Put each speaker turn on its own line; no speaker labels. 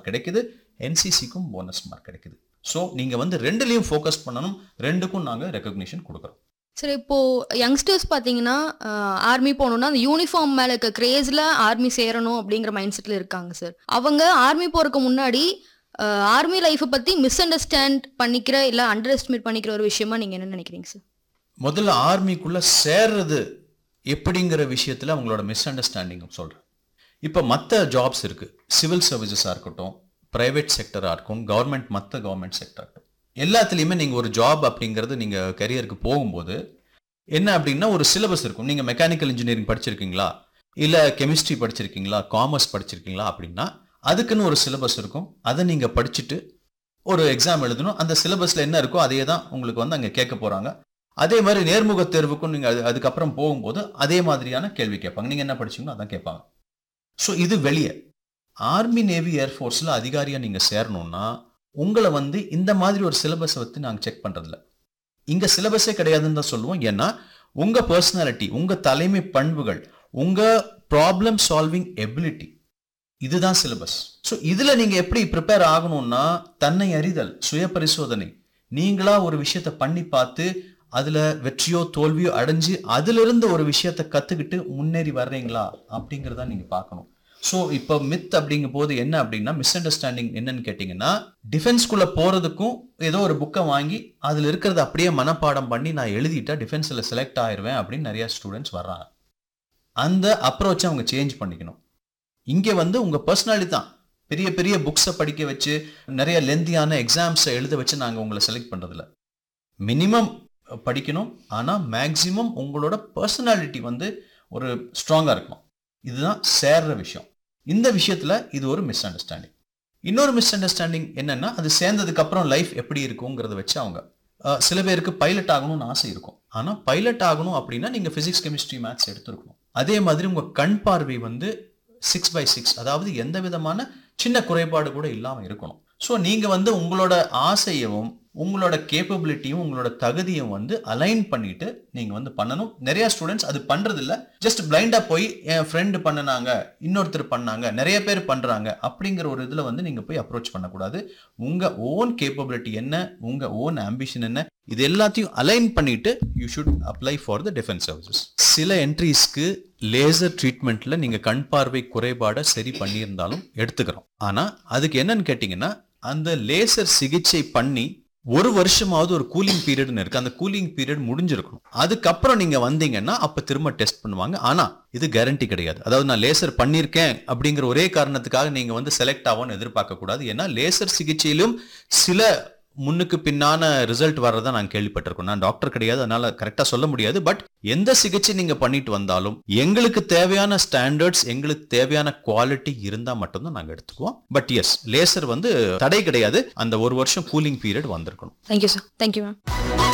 mark கிடைக்குது என்சிசிக்கும் bonus mark கிடைக்குது ஸோ நீங்கள் வந்து ரெண்டுலேயும் ஃபோக்கஸ் பண்ணணும் ரெண்டுக்கும் நாங்கள் ரெக்கக்னிஷன் கொடுக்குறோம்
சரி இப்போ யங்ஸ்டர்ஸ் பார்த்தீங்கன்னா ஆர்மி போகணுன்னா அந்த யூனிஃபார்ம் மேலே இருக்க கிரேஸில் ஆர்மி சேரணும் அப்படிங்கிற மைண்ட் செட்டில் இருக்காங்க சார் அவங்க ஆர்மி போகிறதுக்கு முன்னாடி ஆர்மி லைஃப்பை பற்றி மிஸ் அண்டர்ஸ்டாண்ட் பண்ணிக்கிற இல்லை அண்டர் எஸ்டிமேட் பண்ணிக்கிற ஒரு விஷயமா நீங்கள் என்ன நினைக்கிறீங்க சார்
முதல்ல ஆர்மிக்குள்ளே சேர்றது எப்படிங்கிற விஷயத்தில் அவங்களோட மிஸ் அண்டர்ஸ்டாண்டிங் சொல்கிறேன் இப்போ மற்ற ஜாப்ஸ் இருக்குது சிவில் சர்வீசஸாக இருக்கட்டும் ப்ரைவேட் செக்டராக இருக்கும் கவர்மெண்ட் மற்ற கவர்மெண்ட் செக்டர் இருக்கட்டும் எல்லாத்துலேயுமே நீங்கள் ஒரு ஜாப் அப்படிங்கிறது நீங்கள் கரியருக்கு போகும்போது என்ன அப்படின்னா ஒரு சிலபஸ் இருக்கும் நீங்கள் மெக்கானிக்கல் இன்ஜினியரிங் படிச்சிருக்கீங்களா இல்லை கெமிஸ்ட்ரி படிச்சிருக்கீங்களா காமர்ஸ் படிச்சிருக்கீங்களா அப்படின்னா அதுக்குன்னு ஒரு சிலபஸ் இருக்கும் அதை நீங்கள் படிச்சுட்டு ஒரு எக்ஸாம் எழுதணும் அந்த சிலபஸில் என்ன இருக்கோ அதே தான் உங்களுக்கு வந்து அங்கே கேட்க போகிறாங்க அதே மாதிரி நேர்முக தேர்வுக்கும் நீங்கள் அது அதுக்கப்புறம் போகும்போது அதே மாதிரியான கேள்வி கேட்பாங்க நீங்கள் என்ன படிச்சீங்களோ அதான் கேட்பாங்க ஸோ இது வெளியே ஆர்மி நேவி ஏர்ஃபோர்ஸில் அதிகாரியாக நீங்கள் சேரணும்னா உங்களை வந்து இந்த மாதிரி ஒரு சிலபஸை வச்சு நாங்கள் செக் பண்ணுறதில்ல இங்கே சிலபஸே கிடையாதுன்னு தான் சொல்லுவோம் ஏன்னா உங்கள் பர்சனாலிட்டி உங்கள் தலைமை பண்புகள் உங்கள் ப்ராப்ளம் சால்விங் எபிலிட்டி இதுதான் சிலபஸ் ஸோ இதில் நீங்கள் எப்படி ப்ரிப்பேர் ஆகணும்னா தன்னை அறிதல் சுய பரிசோதனை நீங்களா ஒரு விஷயத்த பண்ணி பார்த்து அதில் வெற்றியோ தோல்வியோ அடைஞ்சு அதிலிருந்து ஒரு விஷயத்த கற்றுக்கிட்டு முன்னேறி வர்றீங்களா அப்படிங்கிறத நீங்கள் பார்க்கணும் ஸோ இப்போ மித் அப்படிங்கும் போது என்ன அப்படின்னா மிஸ் அண்டர்ஸ்டாண்டிங் என்னன்னு கேட்டிங்கன்னா டிஃபென்ஸ்குள்ளே போகிறதுக்கும் ஏதோ ஒரு புக்கை வாங்கி அதில் இருக்கிறத அப்படியே மனப்பாடம் பண்ணி நான் எழுதிட்டா டிஃபென்ஸில் செலக்ட் ஆயிடுவேன் அப்படின்னு நிறைய ஸ்டூடெண்ட்ஸ் வர்றாங்க அந்த அப்ரோச்சை அவங்க சேஞ்ச் பண்ணிக்கணும் இங்கே வந்து உங்கள் பர்சனாலிட்டி தான் பெரிய பெரிய புக்ஸை படிக்க வச்சு நிறைய லெந்தியான எக்ஸாம்ஸை எழுத வச்சு நாங்கள் உங்களை செலக்ட் பண்ணுறதில்ல மினிமம் படிக்கணும் ஆனால் மேக்ஸிமம் உங்களோட பர்சனாலிட்டி வந்து ஒரு ஸ்ட்ராங்காக இருக்கணும் இதுதான் சேர்ற விஷயம் இந்த விஷயத்தில் இது ஒரு மிஸ் அண்டர்ஸ்டாண்டிங் இன்னொரு மிஸ் அண்டர்ஸ்டாண்டிங் என்னன்னா அது சேர்ந்ததுக்கு அப்புறம் லைஃப் எப்படி இருக்குங்கிறத வச்சு அவங்க அஹ், சில பேருக்கு பைலட் ஆகணும்னு ஆசை இருக்கும் ஆனால் பைலட் ஆகணும் அப்படின்னா நீங்கள் ஃபிசிக்ஸ் கெமிஸ்ட்ரி மேத்ஸ் எடுத்துருக்கணும் அதே மாதிரி உங்கள் கண் பார்வை வந்து சிக்ஸ் பை சிக்ஸ் அதாவது எந்த விதமான சின்ன குறைபாடு கூட இல்லாமல் இருக்கணும் ஸோ நீங்கள் வந்து உங்களோட ஆசையவும் உங்களோட கேப்பபிலிட்டியும் உங்களோட தகுதியும் வந்து அலைன் பண்ணிட்டு நீங்கள் வந்து பண்ணணும் நிறைய ஸ்டூடெண்ட்ஸ் அது பண்றதில்ல ஜஸ்ட் பிளைண்டாக போய் என் ஃப்ரெண்டு பண்ணனாங்க இன்னொருத்தர் பண்ணாங்க நிறைய பேர் பண்ணுறாங்க அப்படிங்கிற ஒரு இதில் வந்து நீங்கள் போய் அப்ரோச் பண்ணக்கூடாது உங்கள் ஓன் கேப்பபிலிட்டி என்ன உங்கள் ஓன் ஆம்பிஷன் என்ன இது எல்லாத்தையும் அலைன் பண்ணிட்டு you should apply for the defence services சில என்ட்ரிஸ்க்கு லேசர் ட்ரீட்மெண்ட்ல நீங்க கண் பார்வை குறைபாடை சரி பண்ணியிருந்தாலும் எடுத்துக்கிறோம் ஆனா அதுக்கு என்னன்னு கேட்டீங்கன்னா அந்த லேசர் சிகிச்சை பண்ணி ஒரு வருஷமாவது ஒரு கூலிங் பீரியட்னு இருக்கு அந்த கூலிங் பீரியட் முடிஞ்சிருக்கணும் அதுக்கப்புறம் நீங்க வந்தீங்கன்னா அப்ப திரும்ப டெஸ்ட் பண்ணுவாங்க ஆனா இது கேரண்டி கிடையாது அதாவது நான் லேசர் பண்ணியிருக்கேன் அப்படிங்கிற ஒரே காரணத்துக்காக நீங்க வந்து செலக்ட் ஆகும்னு எதிர்பார்க்க கூடாது ஏன்னா லேசர் சிகிச்சையிலும் சில முன்னுக்கு பின்னான ரிசல்ட் வர்றதா நான் கேள்விப்பட்டிருக்கோம் நான் டாக்டர் கிடையாது அதனால கரெக்டா சொல்ல முடியாது பட் எந்த சிகிச்சை நீங்க பண்ணிட்டு வந்தாலும் எங்களுக்கு தேவையான ஸ்டாண்டர்ட்ஸ் எங்களுக்கு தேவையான குவாலிட்டி இருந்தா மட்டும்தான் நாங்க எடுத்துக்குவோம் பட் எஸ் லேசர் வந்து தடை கிடையாது அந்த ஒரு வருஷம் கூலிங் பீரியட் வந்திருக்கணும்
தேங்க்யூ சார் தேங்க்யூ மேம்